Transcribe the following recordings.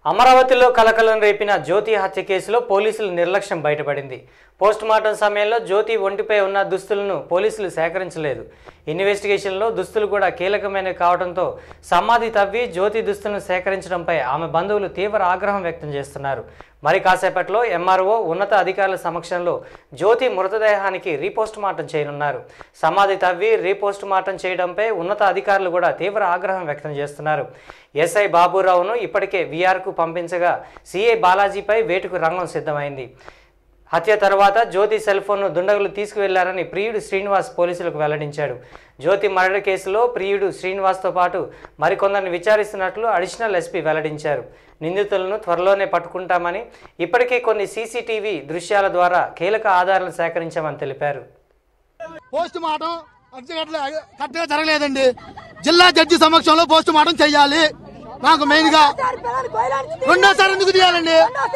అమరావతిలో కలకలం రేపిన జ్యోతి హత్య కేసులో పోలీసుల నిర్లక్ష్యం బయటపడింది పోస్ట్ మార్టం సమయంలో జ్యోతి ఒంటిపై ఉన్న దుస్తులను పోలీసులు సేకరించలేదు ఇన్వెస్టిగేషన్లో దుస్తులు కూడా కీలకమైనవి కావడంతో సమాధి తవ్వి జ్యోతి దుస్తులను సేకరించడంపై ఆమె బంధువులు తీవ్ర ఆగ్రహం వ్యక్తం చేస్తున్నారు మరి కాసేపట్లో ఎంఆర్ఓ ఉన్నత అధికారుల సమక్షంలో జ్యోతి మృతదేహానికి రీపోస్ట్ మార్టం చేయనున్నారు సమాధి తవ్వి రీపోస్ట్ మార్టం చేయడంపై ఉన్నత అధికారులు కూడా తీవ్ర ఆగ్రహం వ్యక్తం చేస్తున్నారు ఎస్ఐ బాబురావును ఇప్పటికే వీఆర్కు పంపించగా సిఐ బాలాజీపై వేటుకు రంగం సిద్ధమైంది హత్య తర్వాత జ్యోతి సెల్ ఫోన్ను దుండగులు తీసుకువెళ్లారని ప్రియుడు శ్రీనివాస్ పోలీసులకు వెల్లడించాడు జ్యోతి మర్డర్ కేసులో ప్రియుడు శ్రీనివాస్తో పాటు మరికొందరిని విచారిస్తున్నట్లు అడిషనల్ ఎస్పీ వెల్లడించారు నిందితులను త్వరలోనే పట్టుకుంటామని ఇప్పటికే కొన్ని సీసీటీవీ దృశ్యాల ద్వారా కీలక ఆధారాలు సేకరించామని తెలిపారు పోస్ట్ మార్టం అర్జగట్ల కరెక్ట్గా జరగలేదండి జిల్లా జడ్జి సమక్షంలో పోస్ట్ మార్టం చెయ్యాలి నాకు మెయిన్ గా రెండోసారి ఎందుకు తీయాలండి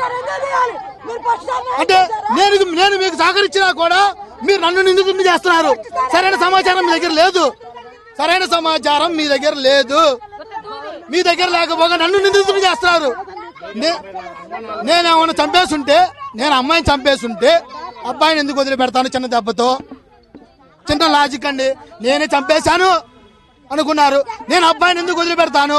అంటే నేను నేను మీకు సహకరించినా కూడా మీరు నన్ను నిందితుడిని చేస్తున్నారు సరైన సమాచారం మీ దగ్గర లేదు సరైన సమాచారం మీ దగ్గర లేదు మీ దగ్గర లేకపోగా నన్ను నిందితుడిని చేస్తున్నారు నే- నేనేమన్నా చంపేస్తుంటే నేను అమ్మాయిని చంపేస్తుంటే అబ్బాయిని ఎందుకు వదిలిపెడతాను చిన్న దెబ్బతో చిన్న లాజిక్ అండి నేనే చంపేశాను అనుకున్నారు నేను అబ్బాయిని ఎందుకు వదిలిపెడతాను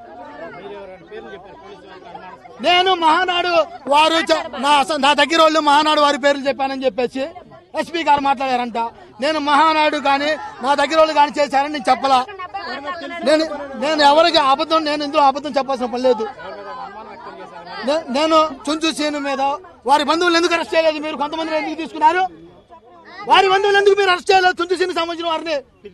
నేను మహానాడు వారు చ- నా అస- నా దగ్గర వాళ్ళు మహానాడు వారి పేర్లు చెప్పానని చెప్పేసి ఎస్పీ గారు మాట్లాడారంట నేను మహానాడు కానీ నా దగ్గర వాళ్ళు కానీ చేశారని నేను చెప్పలా నేను నేను ఎవరికి అబద్ధం నేను ఇందులో అబద్ధం చెప్పాల్సిన పని లేదు నే- నేను చుంచు సీను మీద వారి బంధువులు ఎందుకు అరెస్ట్ చేయలేదు మీరు కొంతమంది ఎందుకు తీసుకున్నారు వారి బంధువులు ఎందుకు మీరు అరెస్ట్ చేయలేదు చుంచు సీను సంబంధించిన వారిని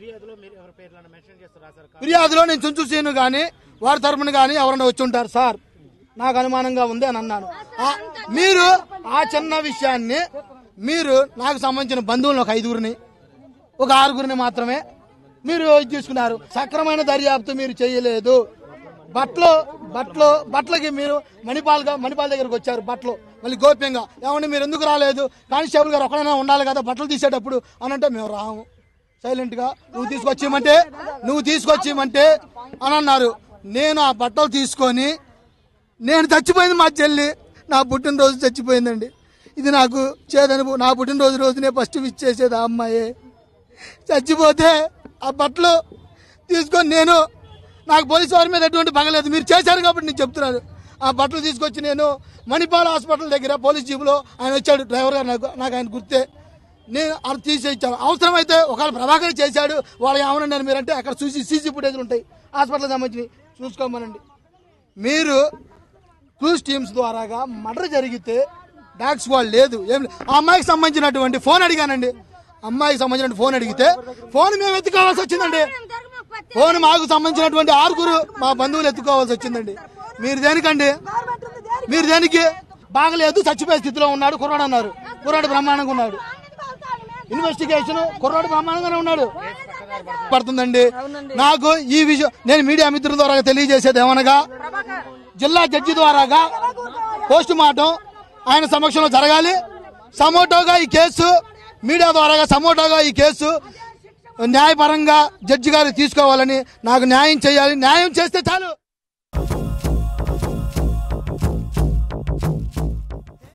ఫిర్యాదులో నేను చుంచు సీను కానీ వారి తరపున కానీ ఎవరైనా వచ్చి ఉంటారు సార్ నాకు అనుమానంగా ఉంది అని అన్నాను ఆ- మీరు ఆ చిన్న విషయాన్ని మీరు నాకు సంబంధించిన బంధువులను ఒక ఐదుగురిని ఒక ఆరుగురిని మాత్రమే మీరు ఇది తీసుకున్నారు సక్రమైన దర్యాప్తు మీరు చేయలేదు బట్టలు బట్టలు బట్టలకి మీరు మణిపాల్గా మణిపాల్ దగ్గరకు వచ్చారు బట్టలు మళ్ళీ గోప్యంగా ఏమంటే మీరు ఎందుకు రాలేదు కానిస్టేబుల్ గారు ఒకడైనా ఉండాలి కదా బట్టలు తీసేటప్పుడు అని అంటే మేము రాము సైలెంట్గా నువ్వు తీసుకొచ్చేయమంటే నువ్వు తీసుకొచ్చేయమంటే అని అన్నారు నేను ఆ బట్టలు తీసుకొని నేను చచ్చిపోయింది మా చెల్లి నా పుట్టినరోజు చచ్చిపోయిందండి ఇది నాకు చేదనుభవం నా పుట్టినరోజు రోజునే ఫస్ట్ విచ్ చేసేది ఆ అమ్మాయి చచ్చిపోతే ఆ బట్టలు తీసుకొని నేను నాకు పోలీసు వారి మీద ఎటువంటి పగలేదు మీరు చేశారు కాబట్టి నేను చెప్తున్నాను ఆ బట్టలు తీసుకొచ్చి నేను మణిపాల్ హాస్పిటల్ దగ్గర పోలీస్ జీపులో ఆయన వచ్చాడు డ్రైవర్ గారు నాకు నాకు ఆయన గుర్తే నేను అది తీసి ఇచ్చాను అవసరమైతే ఒకవేళ ప్రభాకర్ చేశాడు వాళ్ళు ఏమనండి మీరంటే అక్కడ చూసి సీసీ ఫుటేజ్లు ఉంటాయి హాస్పిటల్ సంబంధించి చూసుకోమనండి మీరు క్రూజ్ టీమ్స్ ద్వారాగా మర్డర్ జరిగితే డాక్స్ వాళ్ళు లేదు ఏం లేదు. ఆ అమ్మాయికి సంబంధించినటువంటి ఫోన్ అడిగానండి అమ్మాయికి సంబంధించిన ఫోన్ అడిగితే ఫోన్ మేము ఎత్తుకోవాల్సి వచ్చిందండి ఫోన్ మాకు సంబంధించినటువంటి ఆరుగురు మా బంధువులు ఎత్తుకోవాల్సి వచ్చిందండి మీరు దేనికండి మీరు దేనికి బాగలేదు చచ్చిపోయే స్థితిలో ఉన్నాడు కుర్రాడు అన్నారు కుర్రాడు బ్రహ్మాండంగా ఉన్నాడు ఇన్వెస్టిగేషన్ కుర్రాడు బ్రహ్మాండంగానే ఉన్నాడు పడుతుందండి నాకు ఈ విషయం నేను మీడియా మిత్రుల ద్వారా తెలియజేసేది ఏమనగా జిల్లా జడ్జి ద్వారాగా పోస్ట్ మార్టం ఆయన సమక్షంలో జరగాలి సమోటోగా ఈ కేసు మీడియా ద్వారాగా సమోటోగా ఈ కేసు న్యాయపరంగా జడ్జి గారు తీసుకోవాలని నాకు న్యాయం చేయాలి న్యాయం చేస్తే చాలు